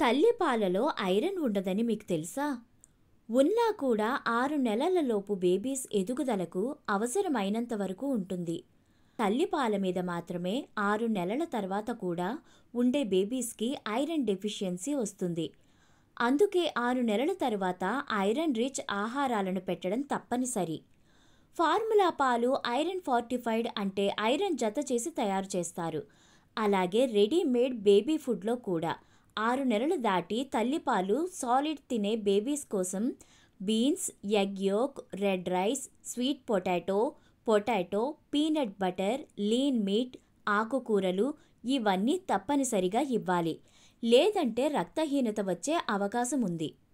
తల్లిపాలలో iron ఉండదని మీకు తెలుసా ఉన్నా కూడా ఆరు నెలలలోపు బేబీస్ ఎదుగుదలకు అవసరమైనంత వరకు ఉంటుంది తల్లిపాల మీద మాత్రమే ఆరు నెలల తర్వాత కూడా ఉండే బేబీస్కి ఐరన్ డెఫిషియన్సీ వస్తుంది అందుకే ఆరు నెలల తర్వాత ఐరన్ రిచ్ ఆహారాలను పెట్టడం తప్పనిసరి ఫార్ములా పాలు ఐరన్ ఫార్టిఫైడ్ అంటే ఐరన్ జత చేసి తయారు చేస్తారు అలాగే రెడీమేడ్ బేబీ ఫుడ్లో కూడా ఆరు నెలలు దాటి తల్లిపాలు సాలిడ్ తినే బేబీస్ కోసం beans egg yolk red rice sweet potato potato peanut butter lean meat ఆకుకూరలు ఇవన్నీ తప్పనిసరిగా ఇవ్వాలి లేదంటే రక్తహీనత వచ్చే అవకాశం ఉంది